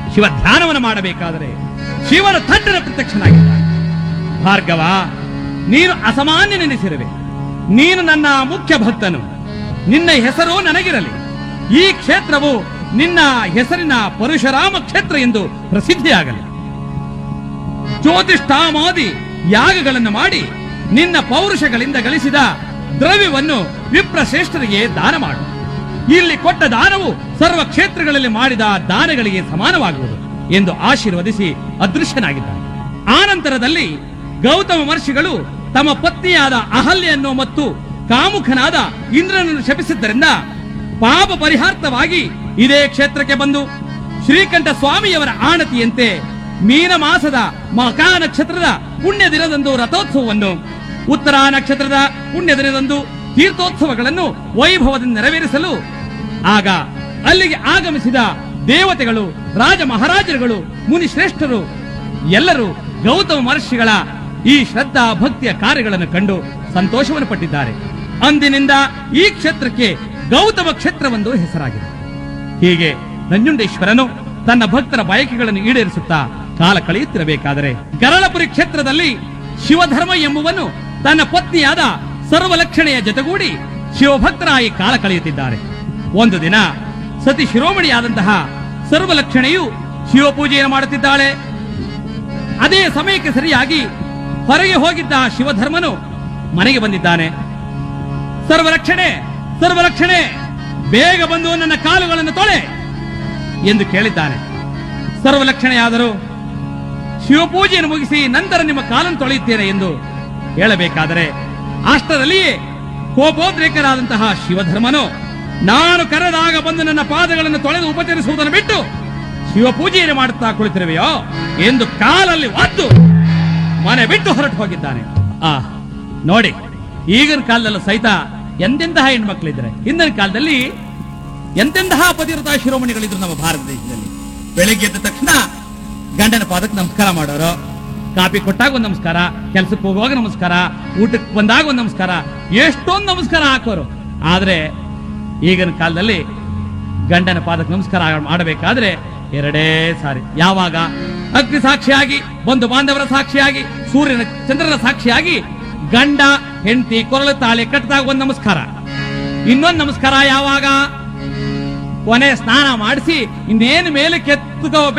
ಶಿವ ಧ್ಯಾನವನ್ನು ಮಾಡಬೇಕಾದರೆ ಶಿವನ ತಂಡನ ಪ್ರತ್ಯಕ್ಷನಾಗಿದ್ದಾನೆ ಭಾರ್ಗವ ನೀನು ಅಸಾಮಾನ್ಯ ನೆನೆಸಿರುವೆ ನೀನು ನನ್ನ ಮುಖ್ಯ ಭಕ್ತನು ನಿನ್ನ ಹೆಸರು ನನಗಿರಲಿ ಈ ಕ್ಷೇತ್ರವು ನಿನ್ನ ಹೆಸರಿನ ಪರಶುರಾಮ ಕ್ಷೇತ್ರ ಎಂದು ಪ್ರಸಿದ್ಧಿಯಾಗಲಿ ಜ್ಯೋತಿಷ್ಠಾಮಾದಿ ಯಾಗಗಳನ್ನು ಮಾಡಿ ನಿನ್ನ ಪೌರುಷಗಳಿಂದ ಗಳಿಸಿದ ದ್ರವ್ಯವನ್ನು ವಿಪ್ರಶ್ರೇಷ್ಠರಿಗೆ ದಾನ ಮಾಡು ಇಲ್ಲಿ ಕೊಟ್ಟ ದಾನವು ಸರ್ವ ಕ್ಷೇತ್ರಗಳಲ್ಲಿ ಮಾಡಿದ ದಾನಗಳಿಗೆ ಸಮಾನವಾಗುವುದು ಎಂದು ಆಶೀರ್ವದಿಸಿ ಅದೃಶ್ಯನಾಗಿದ್ದಾನೆ ಆನಂತರದಲ್ಲಿ ಗೌತಮ ಮಹರ್ಷಿಗಳು ತಮ್ಮ ಪತ್ನಿಯಾದ ಅಹಲ್ಯನ್ನು ಮತ್ತು ಕಾಮುಖನಾದ ಇಂದ್ರನನ್ನು ಶಪಿಸಿದ್ದರಿಂದ ಪಾಪ ಪರಿಹಾರ್ಥವಾಗಿ ಇದೇ ಕ್ಷೇತ್ರಕ್ಕೆ ಬಂದು ಶ್ರೀಕಂಠ ಸ್ವಾಮಿಯವರ ಆಣತಿಯಂತೆ ಮೀನ ಮಾಸದ ಮಕಾ ನಕ್ಷತ್ರದ ಪುಣ್ಯ ದಿನದಂದು ರಥೋತ್ಸವವನ್ನು ಉತ್ತರ ನಕ್ಷತ್ರದ ಪುಣ್ಯ ದಿನದಂದು ತೀರ್ಥೋತ್ಸವಗಳನ್ನು ವೈಭವದಿಂದ ನೆರವೇರಿಸಲು ಆಗ ಅಲ್ಲಿಗೆ ಆಗಮಿಸಿದ ದೇವತೆಗಳು ರಾಜ ಮಹಾರಾಜರುಗಳು ಮುನಿ ಶ್ರೇಷ್ಠರು ಎಲ್ಲರೂ ಗೌತಮ ಮಹರ್ಷಿಗಳ ಈ ಶ್ರದ್ಧಾ ಭಕ್ತಿಯ ಕಾರ್ಯಗಳನ್ನು ಕಂಡು ಸಂತೋಷವನ್ನು ಪಟ್ಟಿದ್ದಾರೆ ಅಂದಿನಿಂದ ಈ ಕ್ಷೇತ್ರಕ್ಕೆ ಗೌತಮ ಕ್ಷೇತ್ರವೆಂದು ಹೆಸರಾಗಿದೆ ಹೀಗೆ ನಂಜುಂಡೇಶ್ವರನು ತನ್ನ ಭಕ್ತರ ಬಯಕೆಗಳನ್ನು ಈಡೇರಿಸುತ್ತಾ ಕಾಲ ಕಳೆಯುತ್ತಿರಬೇಕಾದರೆ ಗರಳಪುರಿ ಕ್ಷೇತ್ರದಲ್ಲಿ ಶಿವಧರ್ಮ ಎಂಬುವನು ತನ್ನ ಪತ್ನಿಯಾದ ಸರ್ವಲಕ್ಷಣೆಯ ಜೊತೆಗೂಡಿ ಶಿವಭಕ್ತರಾಗಿ ಕಾಲ ಕಳೆಯುತ್ತಿದ್ದಾರೆ ಒಂದು ದಿನ ಸತಿ ಶಿರೋಮಣಿಯಾದಂತಹ ಸರ್ವಲಕ್ಷಣೆಯು ಶಿವಪೂಜೆಯನ್ನು ಮಾಡುತ್ತಿದ್ದಾಳೆ ಅದೇ ಸಮಯಕ್ಕೆ ಸರಿಯಾಗಿ ಹೊರಗೆ ಹೋಗಿದ್ದ ಶಿವಧರ್ಮನು ಮನೆಗೆ ಬಂದಿದ್ದಾನೆ ಸರ್ವರಕ್ಷಣೆ ಸರ್ವರಕ್ಷಣೆ ಬೇಗ ಬಂದು ನನ್ನ ಕಾಲುಗಳನ್ನು ತೊಳೆ ಎಂದು ಕೇಳಿದ್ದಾನೆ ಸರ್ವಲಕ್ಷಣೆಯಾದರೂ ಶಿವಪೂಜೆಯನ್ನು ಮುಗಿಸಿ ನಂತರ ನಿಮ್ಮ ಕಾಲನ್ನು ತೊಳೆಯುತ್ತೇನೆ ಎಂದು ಹೇಳಬೇಕಾದರೆ ಅಷ್ಟರಲ್ಲಿಯೇ ಕೋಪೋದ್ರೇಕರಾದಂತಹ ಶಿವಧರ್ಮನು ನಾನು ಕರೆದಾಗ ಬಂದು ನನ್ನ ಪಾದಗಳನ್ನು ತೊಳೆದು ಉಪಚರಿಸುವುದನ್ನು ಬಿಟ್ಟು ಶಿವಪೂಜೆಯನ್ನು ಮಾಡುತ್ತಾ ಕುಳಿತಿರುವೆಯೋ ಎಂದು ಕಾಲಲ್ಲಿ ಒದ್ದು ಮನೆ ಬಿಟ್ಟು ಹೊರಟು ಹೋಗಿದ್ದಾನೆ ಆ ನೋಡಿ ಈಗಿನ ಕಾಲದಲ್ಲೂ ಸಹಿತ ಎಂತೆಂತಹ ಹೆಣ್ಮಕ್ಳಿದ್ರೆ ಹಿಂದಿನ ಕಾಲದಲ್ಲಿ ಎಂತೆಂತಹ ಪತಿವ್ರತ ಶಿರೋಮಣಿಗಳಿದ್ರು ನಮ್ಮ ಭಾರತ ದೇಶದಲ್ಲಿ ಬೆಳಿಗ್ಗೆ ಎದ್ದ ತಕ್ಷಣ ಗಂಡನ ಪಾದಕ್ಕೆ ನಮಸ್ಕಾರ ಮಾಡೋರು ಕಾಪಿ ಕೊಟ್ಟಾಗ ಒಂದು ನಮಸ್ಕಾರ ಕೆಲ್ಸಕ್ಕೆ ಹೋಗುವಾಗ ನಮಸ್ಕಾರ ಊಟಕ್ಕೆ ಬಂದಾಗ ಒಂದು ನಮಸ್ಕಾರ ಎಷ್ಟೊಂದು ನಮಸ್ಕಾರ ಹಾಕೋರು ಆದ್ರೆ ಈಗಿನ ಕಾಲದಲ್ಲಿ ಗಂಡನ ಪಾದಕ್ಕೆ ನಮಸ್ಕಾರ ಮಾಡಬೇಕಾದ್ರೆ ಎರಡೇ ಸಾರಿ ಯಾವಾಗ ಅಗ್ನಿ ಸಾಕ್ಷಿಯಾಗಿ ಬಂಧು ಬಾಂಧವರ ಸಾಕ್ಷಿಯಾಗಿ ಸೂರ್ಯನ ಚಂದ್ರನ ಸಾಕ್ಷಿಯಾಗಿ ಗಂಡ ಹೆಂಡತಿ ಕೊರಳು ತಾಳಿ ಕಟ್ಟಿದಾಗ ಒಂದು ನಮಸ್ಕಾರ ಇನ್ನೊಂದು ನಮಸ್ಕಾರ ಯಾವಾಗ ಕೊನೆ ಸ್ನಾನ ಮಾಡಿಸಿ ಇನ್ನೇನು ಮೇಲೆ ಕೆತ್ತುಕೋ